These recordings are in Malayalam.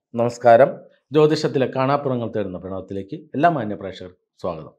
നമസ്കാരം ജ്യോതിഷത്തിലെ കാണാപ്പുറങ്ങൾ തേടുന്ന പ്രണവത്തിലേക്ക് എല്ലാ മാന്യ പ്രേക്ഷകർക്കും സ്വാഗതം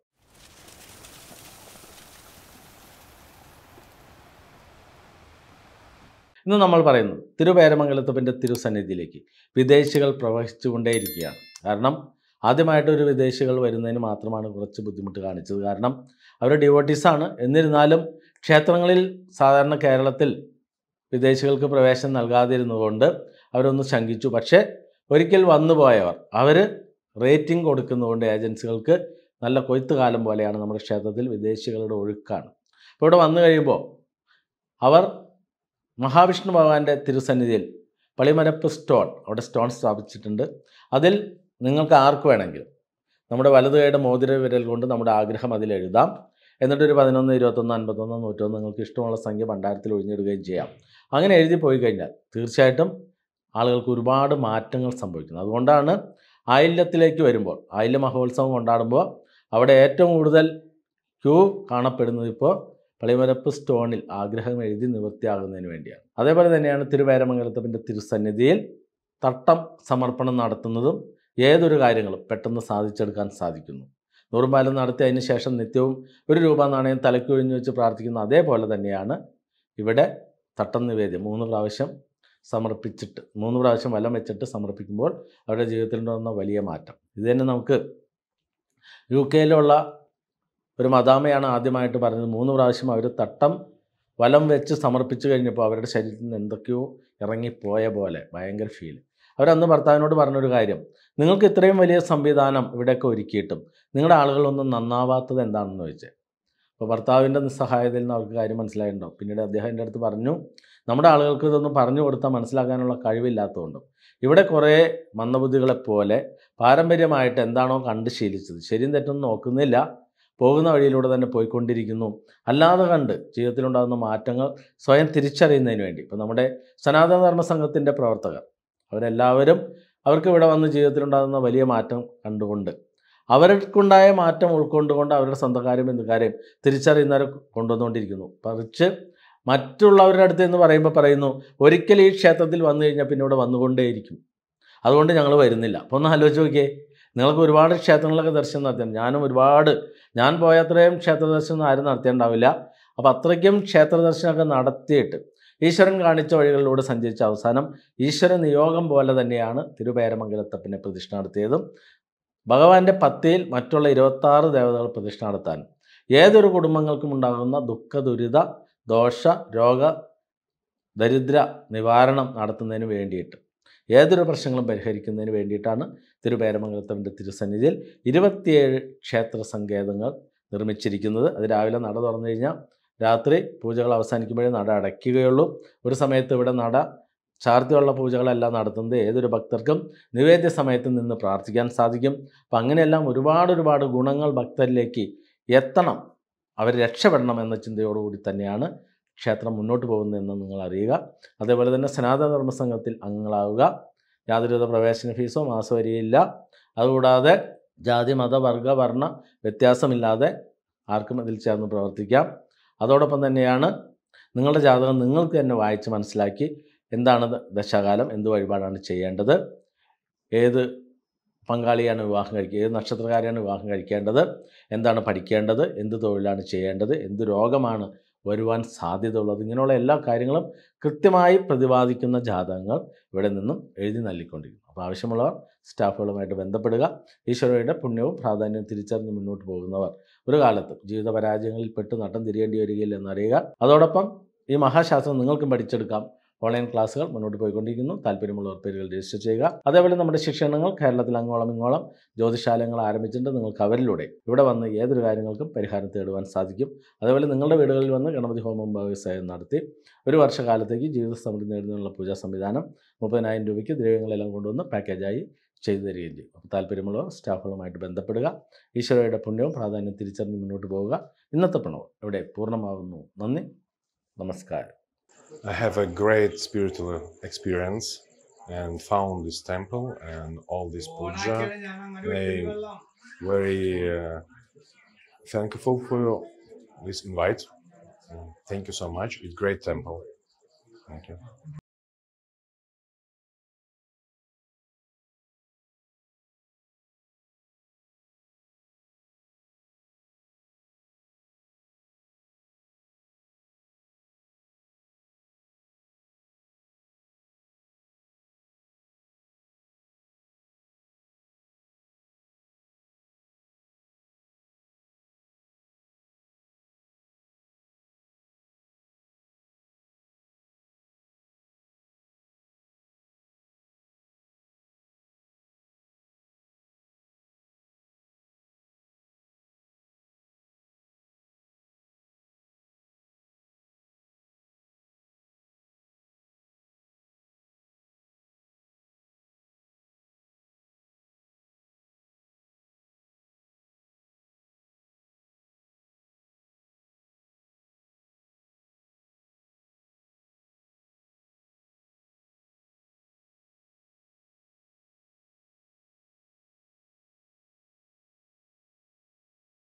ഇന്ന് നമ്മൾ പറയുന്നത് തിരുവേരമംഗലത്തപ്പൻ്റെ തിരുസന്നിധിയിലേക്ക് വിദേശികൾ പ്രവഹിച്ചുകൊണ്ടേയിരിക്കുകയാണ് കാരണം ആദ്യമായിട്ട് ഒരു വിദേശികൾ വരുന്നതിന് മാത്രമാണ് കുറച്ച് ബുദ്ധിമുട്ട് കാണിച്ചത് കാരണം അവർ ഡിവോട്ടീസാണ് എന്നിരുന്നാലും ക്ഷേത്രങ്ങളിൽ സാധാരണ കേരളത്തിൽ വിദേശികൾക്ക് പ്രവേശനം നൽകാതിരുന്നതുകൊണ്ട് അവരൊന്ന് ശങ്കിച്ചു പക്ഷേ ഒരിക്കൽ വന്നു പോയവർ അവർ റേറ്റിംഗ് കൊടുക്കുന്നതുകൊണ്ട് ഏജൻസികൾക്ക് നല്ല കൊയ്ത്ത് കാലം പോലെയാണ് നമ്മുടെ ക്ഷേത്രത്തിൽ വിദേശികളുടെ ഒഴുക്കാണ് അപ്പോൾ ഇവിടെ വന്നു കഴിയുമ്പോൾ അവർ മഹാവിഷ്ണു ഭഗവാന്റെ തിരുസന്നിധിയിൽ പളിമരപ്പ് സ്റ്റോൺ അവിടെ സ്റ്റോൺ സ്ഥാപിച്ചിട്ടുണ്ട് അതിൽ നിങ്ങൾക്ക് ആർക്ക് വേണമെങ്കിലും നമ്മുടെ വലത് കൈയുടെ മോതിര വിരൽ കൊണ്ട് നമ്മുടെ ആഗ്രഹം അതിൽ എഴുതാം എന്നിട്ടൊരു പതിനൊന്ന് ഇരുപത്തൊന്ന് അൻപത്തൊന്ന് നൂറ്റൊന്ന് നിങ്ങൾക്ക് ഇഷ്ടമുള്ള സംഖ്യ ഭണ്ഡാരത്തിൽ ഒഴിഞ്ഞിടുകയും ചെയ്യാം അങ്ങനെ എഴുതി പോയി കഴിഞ്ഞാൽ തീർച്ചയായിട്ടും ആളുകൾക്ക് ഒരുപാട് മാറ്റങ്ങൾ സംഭവിക്കുന്നു അതുകൊണ്ടാണ് ആയില്യത്തിലേക്ക് വരുമ്പോൾ ആയില്യ മഹോത്സവം കൊണ്ടാടുമ്പോൾ അവിടെ ഏറ്റവും കൂടുതൽ ക്യൂ കാണപ്പെടുന്നത് ഇപ്പോൾ പളിമരപ്പ് സ്റ്റോണിൽ ആഗ്രഹം എഴുതി നിവൃത്തിയാകുന്നതിന് വേണ്ടിയാണ് അതേപോലെ തന്നെയാണ് തിരുവേരമംഗലത്തപ്പൻ്റെ തിരുസന്നിധിയിൽ തട്ടം സമർപ്പണം നടത്തുന്നതും ഏതൊരു കാര്യങ്ങളും പെട്ടെന്ന് സാധിച്ചെടുക്കാൻ സാധിക്കുന്നു നൂറുപാലം നടത്തി അതിന് ശേഷം നിത്യവും ഒരു രൂപ നാണയം തലക്കൊഴിഞ്ഞു വെച്ച് പ്രാർത്ഥിക്കുന്ന അതേപോലെ തന്നെയാണ് ഇവിടെ തട്ടം നിവേദ്യം മൂന്ന് പ്രാവശ്യം സമർപ്പിച്ചിട്ട് മൂന്ന് പ്രാവശ്യം വലം വെച്ചിട്ട് സമർപ്പിക്കുമ്പോൾ അവരുടെ ജീവിതത്തിലുണ്ടാകുന്ന വലിയ മാറ്റം ഇത് തന്നെ നമുക്ക് യു കെയിലുള്ള ഒരു മദാമയാണ് ആദ്യമായിട്ട് പറഞ്ഞത് മൂന്ന് പ്രാവശ്യം അവർ തട്ടം വലം വെച്ച് സമർപ്പിച്ചു കഴിഞ്ഞപ്പോൾ അവരുടെ ശരീരത്തിൽ നിന്ന് എന്തൊക്കെയോ ഇറങ്ങിപ്പോയ പോലെ ഭയങ്കര ഫീൽ അവരന്ന് ഭർത്താവിനോട് പറഞ്ഞൊരു കാര്യം നിങ്ങൾക്ക് ഇത്രയും വലിയ സംവിധാനം ഇവിടെയൊക്കെ ഒരുക്കിയിട്ടും നിങ്ങളുടെ ആളുകളൊന്നും നന്നാവാത്തത് എന്താണെന്ന് ചോദിച്ചത് അപ്പോൾ ഭർത്താവിൻ്റെ നിസ്സഹായതയിൽ നിന്ന് അവർക്ക് കാര്യം മനസ്സിലായിട്ടുണ്ടാവും പിന്നീട് അദ്ദേഹം എൻ്റെ അടുത്ത് പറഞ്ഞു നമ്മുടെ ആളുകൾക്ക് ഇതൊന്നും പറഞ്ഞു കൊടുത്താൽ മനസ്സിലാക്കാനുള്ള കഴിവില്ലാത്തതുകൊണ്ടും ഇവിടെ കുറേ മന്ദബുദ്ധികളെപ്പോലെ പാരമ്പര്യമായിട്ട് എന്താണോ കണ്ട് ശീലിച്ചത് ശരിയും തെറ്റൊന്നും നോക്കുന്നില്ല പോകുന്ന വഴിയിലൂടെ തന്നെ പോയിക്കൊണ്ടിരിക്കുന്നു അല്ലാതെ കണ്ട് ജീവിതത്തിലുണ്ടാകുന്ന മാറ്റങ്ങൾ സ്വയം തിരിച്ചറിയുന്നതിന് വേണ്ടി ഇപ്പോൾ നമ്മുടെ സനാതന ധർമ്മ സംഘത്തിൻ്റെ പ്രവർത്തകർ അവരെല്ലാവരും അവർക്ക് ഇവിടെ വന്ന് ജീവിതത്തിലുണ്ടാകുന്ന വലിയ മാറ്റം കണ്ടുകൊണ്ട് അവർക്കുണ്ടായ മാറ്റം ഉൾക്കൊണ്ടുകൊണ്ട് അവരുടെ സ്വന്തക്കാരും ബന്ധുക്കാരെയും തിരിച്ചറിയുന്നവരെ കൊണ്ടുവന്നുകൊണ്ടിരിക്കുന്നു പറിച്ച് മറ്റുള്ളവരുടെ അടുത്ത് എന്ന് പറയുമ്പോൾ പറയുന്നു ഒരിക്കൽ ഈ ക്ഷേത്രത്തിൽ വന്നു കഴിഞ്ഞാൽ പിന്നെ ഇവിടെ വന്നുകൊണ്ടേയിരിക്കും അതുകൊണ്ട് ഞങ്ങൾ വരുന്നില്ല അപ്പോൾ ഒന്ന് ആലോചിച്ച് നോക്കിയേ നിങ്ങൾക്ക് ഒരുപാട് ക്ഷേത്രങ്ങളൊക്കെ ദർശനം നടത്തിയാണ് ഞാനും ഒരുപാട് ഞാൻ പോയ അത്രയും ക്ഷേത്ര ദർശനം ആരും നടത്തിയിട്ടുണ്ടാവില്ല അപ്പോൾ അത്രയ്ക്കും ക്ഷേത്ര ദർശനമൊക്കെ നടത്തിയിട്ട് ഈശ്വരൻ കാണിച്ച വഴികളിലൂടെ സഞ്ചരിച്ച അവസാനം ഈശ്വര നിയോഗം പോലെ തന്നെയാണ് തിരുപേരമംഗലത്തപ്പനെ പ്രതിഷ്ഠ നടത്തിയതും ഭഗവാന്റെ പത്തിയിൽ മറ്റുള്ള ഇരുപത്താറ് ദേവതകൾ പ്രതിഷ്ഠ നടത്താൻ ഏതൊരു കുടുംബങ്ങൾക്കും ഉണ്ടാകുന്ന ദുഃഖ ദുരിത ദോഷ രോഗ ദരിദ്ര നിവാരണം നടത്തുന്നതിന് വേണ്ടിയിട്ട് ഏതൊരു പ്രശ്നങ്ങളും പരിഹരിക്കുന്നതിന് വേണ്ടിയിട്ടാണ് തിരുപേരമംഗലത്തവൻ്റെ തിരുസന്നിധിയിൽ ഇരുപത്തിയേഴ് ക്ഷേത്ര സങ്കേതങ്ങൾ നിർമ്മിച്ചിരിക്കുന്നത് അത് രാവിലെ നട തുറന്നു കഴിഞ്ഞാൽ രാത്രി പൂജകൾ അവസാനിക്കുമ്പോഴേ നട അടയ്ക്കുകയുള്ളൂ ഒരു സമയത്ത് ഇവിടെ നട ചാർത്തിയുള്ള പൂജകളെല്ലാം നടത്തുന്നത് ഏതൊരു ഭക്തർക്കും നിവേദ്യ സമയത്ത് നിന്ന് പ്രാർത്ഥിക്കാൻ സാധിക്കും അപ്പം അങ്ങനെയെല്ലാം ഒരുപാട് ഒരുപാട് ഗുണങ്ങൾ ഭക്തരിലേക്ക് എത്തണം അവർ രക്ഷപ്പെടണം എന്ന ചിന്തയോടുകൂടി തന്നെയാണ് ക്ഷേത്രം മുന്നോട്ട് പോകുന്നതെന്ന് നിങ്ങൾ അറിയുക അതേപോലെ തന്നെ സനാതന ധർമ്മ സംഘത്തിൽ അംഗങ്ങളാവുക യാതൊരുവിധ പ്രവേശന ഫീസോ മാസവരിയില്ല അതുകൂടാതെ ജാതി മത വർഗ വർണ്ണ വ്യത്യാസമില്ലാതെ ആർക്കും ഇതിൽ ചേർന്ന് പ്രവർത്തിക്കാം അതോടൊപ്പം തന്നെയാണ് നിങ്ങളുടെ ജാതകം നിങ്ങൾക്ക് തന്നെ വായിച്ച് മനസ്സിലാക്കി എന്താണ് ദശാകാലം എന്ത് വഴിപാടാണ് ചെയ്യേണ്ടത് ഏത് പങ്കാളിയാണ് വിവാഹം കഴിക്കുക ഏത് നക്ഷത്രക്കാരെയാണ് വിവാഹം കഴിക്കേണ്ടത് എന്താണ് പഠിക്കേണ്ടത് എന്ത് തൊഴിലാണ് ചെയ്യേണ്ടത് എന്ത് രോഗമാണ് വരുവാൻ സാധ്യതയുള്ളത് ഇങ്ങനെയുള്ള എല്ലാ കാര്യങ്ങളും കൃത്യമായി പ്രതിപാദിക്കുന്ന ജാതകങ്ങൾ ഇവിടെ നിന്നും എഴുതി നൽകിക്കൊണ്ടിരിക്കുന്നു അപ്പോൾ ആവശ്യമുള്ളവർ സ്റ്റാഫുകളുമായിട്ട് ബന്ധപ്പെടുക ഈശ്വരയുടെ പുണ്യവും പ്രാധാന്യവും തിരിച്ചറിഞ്ഞ് മുന്നോട്ട് പോകുന്നവർ ഒരു കാലത്ത് ജീവിത പരാജയങ്ങളിൽ പെട്ട് നട്ടം തിരിയേണ്ടി വരികയില്ല എന്നറിയുക അതോടൊപ്പം ഈ മഹാശാസ്ത്രം നിങ്ങൾക്കും പഠിച്ചെടുക്കാം ഓൺലൈൻ ക്ലാസ്സുകൾ മുന്നോട്ട് പോയിക്കൊണ്ടിരിക്കുന്നു താല്പര്യമുള്ളവർ പേരുകൾ രജിസ്റ്റർ ചെയ്യുക അതേപോലെ നമ്മുടെ ശിക്ഷണങ്ങൾ കേരളത്തിൽ അങ്ങോളം ഇങ്ങോളം ജ്യോതിശാലയങ്ങൾ ആരംഭിച്ചിട്ടുണ്ട് നിങ്ങൾക്ക് അവരിലൂടെ ഇവിടെ വന്ന് ഏതൊരു കാര്യങ്ങൾക്കും പരിഹാരം തേടുവാൻ സാധിക്കും അതേപോലെ നിങ്ങളുടെ വീടുകളിൽ വന്ന് ഗണപതി ഹോമം വ്യവസായം നടത്തി ഒരു വർഷകാലത്തേക്ക് ജീവിത സമൃദ്ധി നേടുന്നതിനുള്ള പൂജാ സംവിധാനം മുപ്പതിനായിരം രൂപയ്ക്ക് ദ്രവ്യങ്ങളെല്ലാം കൊണ്ടുവന്ന് പാക്കേജായി ചെയ്തു തരികയും ചെയ്യും അപ്പോൾ താല്പര്യമുള്ളവർ സ്റ്റാഫുകളുമായിട്ട് ബന്ധപ്പെടുക ഈശ്വരയുടെ പുണ്യവും പ്രാധാന്യം തിരിച്ചറിഞ്ഞ് മുന്നോട്ട് പോവുക ഇന്നത്തെ പ്രണവം ഇവിടെ പൂർണ്ണമാകുന്നു നന്ദി നമസ്കാരം I have a great spiritual experience and found this temple and all this puja. They very uh, thankful for this invite. Uh, Thank you so much. It's great temple. Thank you.